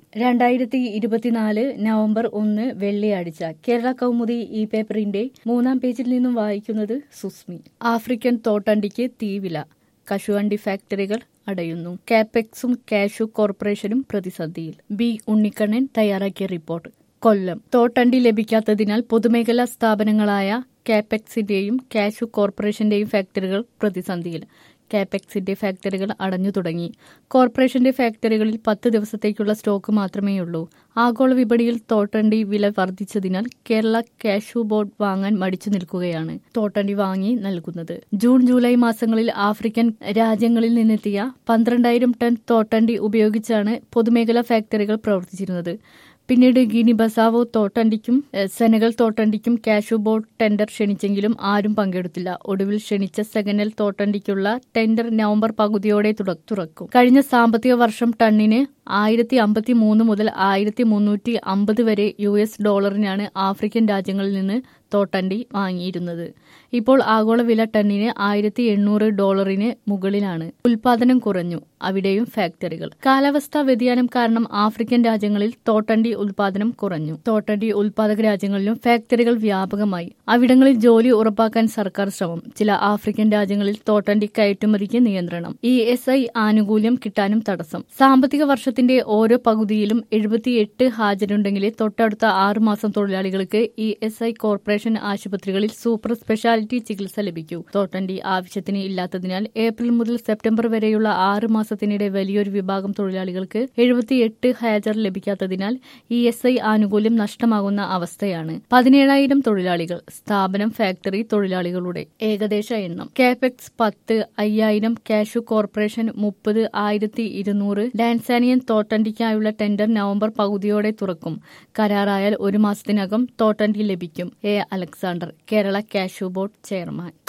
രണ്ടായിരത്തി ഇരുപത്തിനാല് നവംബർ ഒന്ന് വെള്ളിയാഴ്ച കേരള കൗമുദി ഈ പേപ്പറിന്റെ മൂന്നാം പേജിൽ നിന്നും വായിക്കുന്നത് സുസ്മി ആഫ്രിക്കൻ തോട്ടണ്ടിക്ക് തീവില കശുവണ്ടി ഫാക്ടറികൾ അടയുന്നു കാപെക്സും കാഷു കോർപ്പറേഷനും പ്രതിസന്ധിയിൽ ബി ഉണ്ണിക്കണ്ണൻ തയ്യാറാക്കിയ റിപ്പോർട്ട് കൊല്ലം തോട്ടണ്ടി ലഭിക്കാത്തതിനാൽ പൊതുമേഖലാ സ്ഥാപനങ്ങളായ കാപെക്സിന്റെയും കാഷു കോർപ്പറേഷന്റെയും ഫാക്ടറികൾ പ്രതിസന്ധിയിൽ കാപെക്സിന്റെ ഫാക്ടറികൾ അടഞ്ഞു തുടങ്ങി കോർപ്പറേഷന്റെ ഫാക്ടറികളിൽ പത്ത് ദിവസത്തേക്കുള്ള സ്റ്റോക്ക് മാത്രമേയുള്ളൂ ആഗോള വിപണിയിൽ തോട്ടണ്ടി വില വർദ്ധിച്ചതിനാൽ കേരള കാഷു ബോർഡ് വാങ്ങാൻ മടിച്ചു നിൽക്കുകയാണ് തോട്ടണ്ടി വാങ്ങി നൽകുന്നത് ജൂൺ ജൂലൈ മാസങ്ങളിൽ ആഫ്രിക്കൻ രാജ്യങ്ങളിൽ നിന്നെത്തിയ പന്ത്രണ്ടായിരം ടൺ തോട്ടണ്ടി ഉപയോഗിച്ചാണ് പൊതുമേഖലാ ഫാക്ടറികൾ പ്രവർത്തിച്ചിരുന്നത് പിന്നീട് ഗിനി ബസാവോ തോട്ടണ്ടിക്കും സെനഗൽ തോട്ടണ്ടിക്കും കാഷു ബോർഡ് ടെൻഡർ ക്ഷണിച്ചെങ്കിലും ആരും പങ്കെടുത്തില്ല ഒടുവിൽ ക്ഷണിച്ച സെഗനൽ തോട്ടണ്ടിക്കുള്ള ടെൻഡർ നവംബർ പകുതിയോടെ തുറക്കും കഴിഞ്ഞ സാമ്പത്തിക വർഷം ടണ്ണിന് ആയിരത്തി അമ്പത്തി മൂന്ന് മുതൽ ആയിരത്തി മുന്നൂറ്റി അമ്പത് വരെ യു എസ് ഡോളറിനാണ് ആഫ്രിക്കൻ രാജ്യങ്ങളിൽ നിന്ന് തോട്ടണ്ടി വാങ്ങിയിരുന്നത് ഇപ്പോൾ ആഗോള വില ടണ്ണിന് ആയിരത്തി എണ്ണൂറ് ഡോളറിന് മുകളിലാണ് ഉൽപാദനം കുറഞ്ഞു അവിടെയും ഫാക്ടറികൾ കാലാവസ്ഥാ വ്യതിയാനം കാരണം ആഫ്രിക്കൻ രാജ്യങ്ങളിൽ തോട്ടണ്ടി ഉൽപാദനം കുറഞ്ഞു തോട്ടണ്ടി ഉൽപാദക രാജ്യങ്ങളിലും ഫാക്ടറികൾ വ്യാപകമായി അവിടങ്ങളിൽ ജോലി ഉറപ്പാക്കാൻ സർക്കാർ ശ്രമം ചില ആഫ്രിക്കൻ രാജ്യങ്ങളിൽ തോട്ടണ്ടി കയറ്റുമതിക്ക് നിയന്ത്രണം ഇ എസ് ഐ ആനുകൂല്യം കിട്ടാനും തടസ്സം സാമ്പത്തിക വർഷത്തിന്റെ ഓരോ പകുതിയിലും എഴുപത്തിയെട്ട് ഹാജരുണ്ടെങ്കിലേ തൊട്ടടുത്ത ആറുമാസം തൊഴിലാളികൾക്ക് ഇ എസ് ഐ കോർപ്പറേഷൻ ആശുപത്രികളിൽ സൂപ്പർ സ്പെഷ്യാലിറ്റി ചികിത്സ ലഭിക്കൂ തോട്ടണ്ടി ആവശ്യത്തിന് ഇല്ലാത്തതിനാൽ ഏപ്രിൽ മുതൽ സെപ്റ്റംബർ വരെയുള്ള ആറ് മാസത്തിനിടെ വലിയൊരു വിഭാഗം തൊഴിലാളികൾക്ക് എഴുപത്തിയെട്ട് ഹാജർ ലഭിക്കാത്തതിനാൽ ഇ എസ് ഐ ആനുകൂല്യം നഷ്ടമാകുന്ന അവസ്ഥയാണ് പതിനേഴായിരം തൊഴിലാളികൾ സ്ഥാപനം ഫാക്ടറി തൊഴിലാളികളുടെ ഏകദേശ എണ്ണം കാപെക്സ് പത്ത് അയ്യായിരം കാഷു കോർപ്പറേഷൻ മുപ്പത് ആയിരത്തി ഇരുന്നൂറ് ഡാൻസാനിയൻ തോട്ടണ്ടിക്കായുള്ള ടെൻഡർ നവംബർ പകുതിയോടെ തുറക്കും കരാറായാൽ ഒരു മാസത്തിനകം തോട്ടണ്ടി ലഭിക്കും A Alexander Kerala cashew board chairman